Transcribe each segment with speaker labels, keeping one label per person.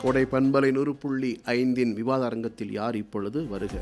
Speaker 1: கோடை பண்பலை நூறு புள்ளி ஐந்தின் விவாத அரங்கத்தில் யார் இப்பொழுது வருக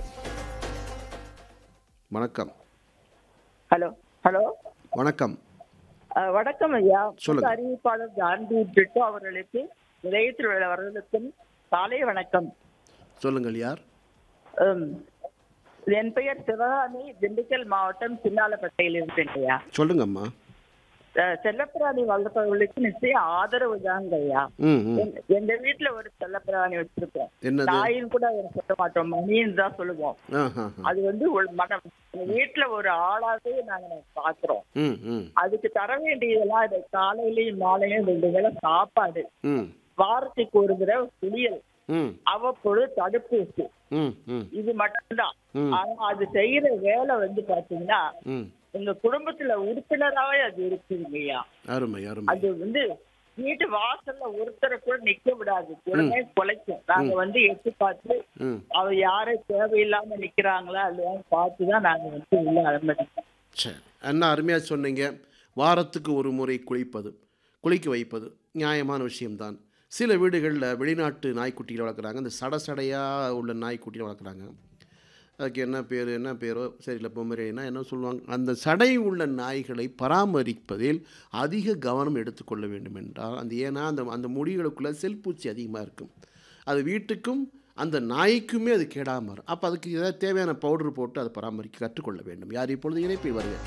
Speaker 1: வணக்கம்
Speaker 2: ஹலோ ஹலோ
Speaker 1: வணக்கம்
Speaker 2: அஹ், வணக்கம் ஐயா
Speaker 1: சொல்லுங்க.
Speaker 2: அறிவிப்பாளர் காந்தி பிரிட்டோ அவர்களுக்கு நிலையத்தில் உள்ளவர்களுக்கும் காலை வணக்கம்
Speaker 1: சொல்லுங்கள் யார்
Speaker 2: உம், என் பெயர் சிவகாமி திண்டுக்கல் மாவட்டம் சின்னாலப்பட்டையில் இருக்கேன் ஐயா
Speaker 1: சொல்லுங்கம்மா
Speaker 2: அஹ், செல்லப்பிராணி வளர்ப்பவர்களுக்கு நிச்சயம் ஆதரவு தாங்க ஐயா
Speaker 1: ம் ம்
Speaker 2: எங்க- எங்க வீட்டுல ஒரு செல்லப்பிராணி வச்சிருக்கோம்
Speaker 1: என்னது
Speaker 2: தாயின்னு கூட அதை சொல்ல மாட்டோம் மணின்னு தான் சொல்லுவோம்
Speaker 1: ஆ ஆ ஆ.
Speaker 2: அது வந்து ஒரு மனம் எங்க வீட்டுல ஒரு ஆளாவே நாங்க பாக்குறோம்
Speaker 1: ம் ம்
Speaker 2: அதுக்கு தர வேண்டியதெல்லாம் இது காலையிலயும் மாலையும் ரெண்டு வேளை சாப்பாடு
Speaker 1: ம்
Speaker 2: வாரத்துக்கு ஒரு தடவை குளியல்
Speaker 1: ம்
Speaker 2: அவ்வப்பொழுது தடுப்பூசி
Speaker 1: ம் ம்
Speaker 2: இது மட்டும்தான்
Speaker 1: ம்.
Speaker 2: ஆனா அது செய்யற வேலை வந்து பாத்தீங்கன்னா
Speaker 1: ம்
Speaker 2: எங்க குடும்பத்துல உறுப்பினராவே அது இருக்குங்கய்யா
Speaker 1: அருமை அருமை
Speaker 2: அது வந்து வீட்டு வாசல்ல ஒருத்தரை கூட நிக்க விடாது உடனே குலைக்கும் நாங்க வந்து எட்டு பார்த்து
Speaker 1: ம்
Speaker 2: அவ யாரும் தேவையில்லாம நிக்கிறாங்களா இல்லையான்னு பார்த்துதான் நாங்க வந்து உள்ள அனுமதிப்போம்
Speaker 1: சரி அண்ணா அருமையாக சொன்னீங்க வாரத்துக்கு ஒரு முறை குளிப்பது குளிக்க வைப்பது நியாயமான விஷயம்தான் சில வீடுகளில் வெளிநாட்டு நாய்க்குட்டிகளை வளர்க்குறாங்க இந்த சட சடையாக உள்ள நாய்க்குட்டிகளை வளர்க்குறாங்க அதுக்கு என்ன பேர் என்ன பேரோ சரியில்லை பொம்மரேனா என்ன சொல்லுவாங்க அந்த சடை உள்ள நாய்களை பராமரிப்பதில் அதிக கவனம் எடுத்துக்கொள்ள வேண்டும் என்றால் அந்த ஏன்னா அந்த அந்த முடிகளுக்குள்ளே செல்பூச்சி அதிகமாக இருக்கும் அது வீட்டுக்கும் அந்த நாய்க்குமே அது கேடாமல் வரும் அப்போ அதுக்கு ஏதாவது தேவையான பவுடர் போட்டு அதை பராமரிக்க கற்றுக்கொள்ள வேண்டும் யார் இப்பொழுது இணைப்பில் வருக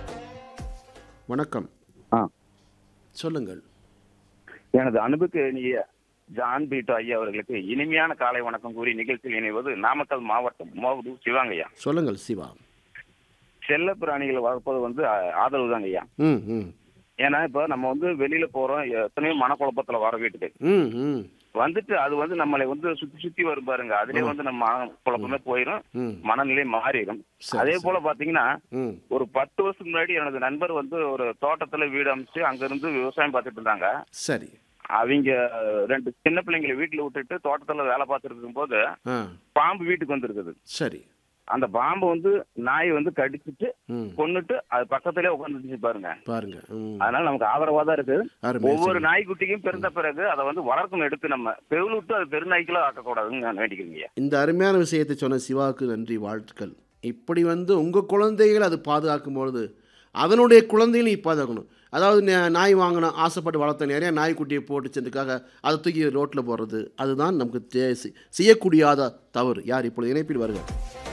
Speaker 1: வணக்கம்
Speaker 3: ஆ
Speaker 1: சொல்லுங்கள்
Speaker 3: எனது அன்புக்கு இனிய ஜான் பீட்டோ ஐயா அவர்களுக்கு இனிமையான காலை வணக்கம் கூறி நிகழ்ச்சியில் இணைவது நாமக்கல் மாவட்டம் மோகடு சிவாங்கய்யா
Speaker 1: சொல்லுங்கள் சிவா
Speaker 3: செல்ல பிராணிகளை வளர்ப்பது வந்து ஆ- ஆதரவு தாங்க ஐயா
Speaker 1: ம் ம்
Speaker 3: ஏன்னா இப்போ நம்ம வந்து வெளியில போறோம் எத்தனையோ மனக்குழப்பத்துல வர வீட்டுக்கு
Speaker 1: ம் ம்
Speaker 3: வந்துட்டு அது வந்து நம்மளை வந்து சுத்தி சுத்தி வரும் பாருங்க அதுலயே வந்து நம்ம மன குழப்பமே போயிடும்
Speaker 1: ம்
Speaker 3: மனநிலை மாறிடும்
Speaker 1: சரி,
Speaker 3: அதே
Speaker 1: சரி.
Speaker 3: போல பாத்தீங்கன்னா
Speaker 1: ம்
Speaker 3: ஒரு பத்து வருஷத்துக்கு முன்னாடி எனது நண்பர் வந்து ஒரு தோட்டத்துல வீடு அமைச்சு அங்க இருந்து விவசாயம் பார்த்துட்டு இருந்தாங்க
Speaker 1: சரி
Speaker 3: அவங்க ரெண்டு சின்ன பிள்ளைங்களை வீட்டுல விட்டுட்டு தோட்டத்துல வேலை பார்த்துட்டு இருக்கும்போது
Speaker 1: ஆ
Speaker 3: பாம்பு வீட்டுக்கு வந்திருக்குது
Speaker 1: சரி
Speaker 3: அந்த பாம்பு வந்து நாய் வந்து கடிச்சிட்டு
Speaker 1: ம்
Speaker 3: கொன்னுட்டு அது பக்கத்திலே உட்காந்துச்சு பாருங்க
Speaker 1: பாருங்க ம்
Speaker 3: அதனால நமக்கு ஆதரவா தான் இருக்கு
Speaker 1: அருமை
Speaker 3: ஒவ்வொரு
Speaker 1: சரி.
Speaker 3: நாய்க்குட்டிக்கும் பிறந்த பிறகு அதை வந்து வளர்க்கணும் எடுத்து நம்ம பெவில் விட்டு அது பெருநாய்க்கெல்லாம் ஆக்கக்கூடாதுன்னு நான் வேண்டிக்கிறீங்க
Speaker 1: இந்த அருமையான விஷயத்தை சொன்ன சிவாவுக்கு நன்றி வாழ்த்துக்கள் இப்படி வந்து உங்கள் குழந்தைகள் அது பாதுகாக்கும் பொழுது அதனுடைய குழந்தைகளையும் நீ பாதுகாக்கணும் அதாவது நா- நாய் வாங்கணும் ஆசைப்பட்டு வளர்த்த நிறைய நாய்க்குட்டியை போட்டுச்சதுக்காக அதை தூக்கி ரோட்டில் போடுறது அதுதான் நமக்கு தே- செ- செய்யக்கூடியாத தவறு யார் இப்பொழுது இணைப்பில் வருக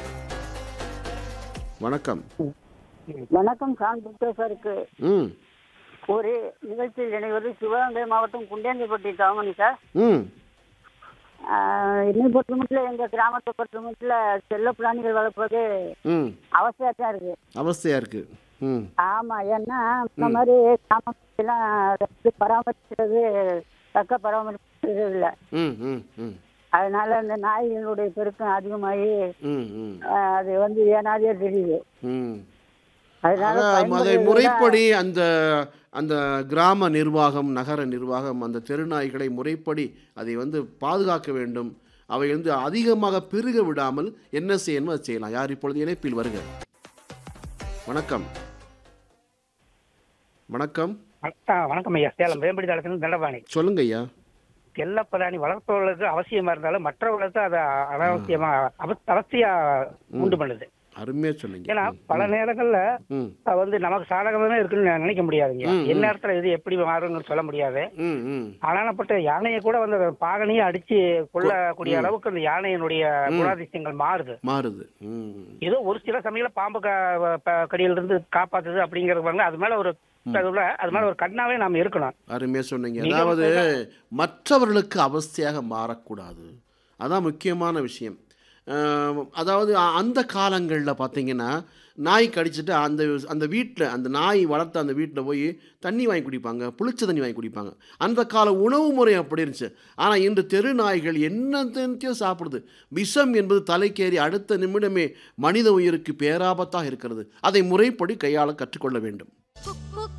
Speaker 1: வணக்கம்
Speaker 4: வணக்கம் சான் புத்தேசருக்கு
Speaker 1: ம்
Speaker 4: ஒரு நிகழ்ச்சியில் இணைவது சிவகங்கை மாவட்டம் குண்டியாண்டிப்பட்டி தாமணி சார்
Speaker 1: ம்
Speaker 4: ஆஹ் என்னை பொறுத்த மட்டும் எங்கள் கிராமத்தை பொறுத்த மட்டும் செல்ல பிராணிகள் வளர்ப்பது
Speaker 1: ம்
Speaker 4: அவசியம் தான் இருக்கு
Speaker 1: அவஸ்தையாக இருக்குது ம்
Speaker 4: ஆமாம் ஏன்னா இந்த மாதிரி கிராமத்துலாம் வந்து பராமரிக்கிறது தக்க பராமரிக்கிறது இல்லை
Speaker 1: ம் ம் ம்
Speaker 4: அதனால அந்த நாய்களுடைய பெருக்கம் அதிகமாகி
Speaker 1: ம் ம்
Speaker 4: ஆஹ் அது வந்து ஏனாதே தெரியுது
Speaker 1: ம்
Speaker 4: அதனால
Speaker 1: அதான் அதை
Speaker 4: பயன்படுறதை விட-
Speaker 1: முறைப்படி அந்த அந்த கிராம நிர்வாகம் நகர நிர்வாகம் அந்த தெருநாய்களை முறைப்படி அதை வந்து பாதுகாக்க வேண்டும் அவை வந்து அதிகமாக பெருக விடாமல் என்ன செய்யணுமோ அதை செய்யலாம் யார் இப்பொழுது இணைப்பில் வருக வணக்கம் வணக்கம்
Speaker 5: ஆ, வணக்கம் ஐயா சேலம் வேம்படி தளத்திலிருந்து தண்டபாணி
Speaker 1: சொல்லுங்க ஐயா
Speaker 5: செல்லப்பிராணி வளர்ப்பவர்களுக்கு அவசியமா இருந்தாலும் மற்றவர்களுக்கு அது அனாவசியமா அவ- அவசியா உண்டு பண்ணுது
Speaker 1: அருமையா சொன்னீங்க
Speaker 5: ஏன்னா பல நேரங்கள்ல
Speaker 1: ம்
Speaker 5: அது வந்து நமக்கு சாதகமே இருக்குன்னு நினைக்க முடியாதுங்க
Speaker 1: ம்,
Speaker 5: என்ன நேரத்துல இது எப்படி மாறுங்கன்னு சொல்ல முடியாது
Speaker 1: ம் ம்
Speaker 5: ஆனாப்பட்ட யானையை கூட வந்து அந்த பாகனையே அடிச்சு கொள்ளக்கூடிய அளவுக்கு அந்த யானையினுடைய குணாதிசயங்கள் மாறுது
Speaker 1: மாறுது ம்
Speaker 5: ஏதோ ஒரு சில சமயங்கள பாம்பு க- ப- கடியில இருந்து காப்பாத்துது அப்படிங்கறது பாருங்க அது மேல ஒரு அதுல அது மேல ஒரு கண்ணாவே நாம இருக்கணும்
Speaker 1: அருமையாக சொன்னீங்க
Speaker 5: மிக
Speaker 1: அதாவது மற்றவர்களுக்கு அவஸ்தையாக மாறக்கூடாது அதான் முக்கியமான விஷயம் அஹ், அதாவது அ- அந்த காலங்களில் பார்த்தீங்கன்னா நாய் கடிச்சிட்டு அந்த அந்த வீட்டில் அந்த நாய் வளர்த்த அந்த வீட்டில் போய் தண்ணி வாங்கி குடிப்பாங்க புளிச்ச தண்ணி வாங்கி குடிப்பாங்க அந்த கால உணவு முறை அப்படி இருந்துச்சு ஆனால் இன்று தெரு நாய்கள் என்னத்தையும் சாப்பிடுது விஷம் என்பது தலைக்கேறி அடுத்த நிமிடமே மனித உயிருக்கு பேராபத்தாக இருக்கிறது அதை முறைப்படி கையாள கற்றுக்கொள்ள வேண்டும்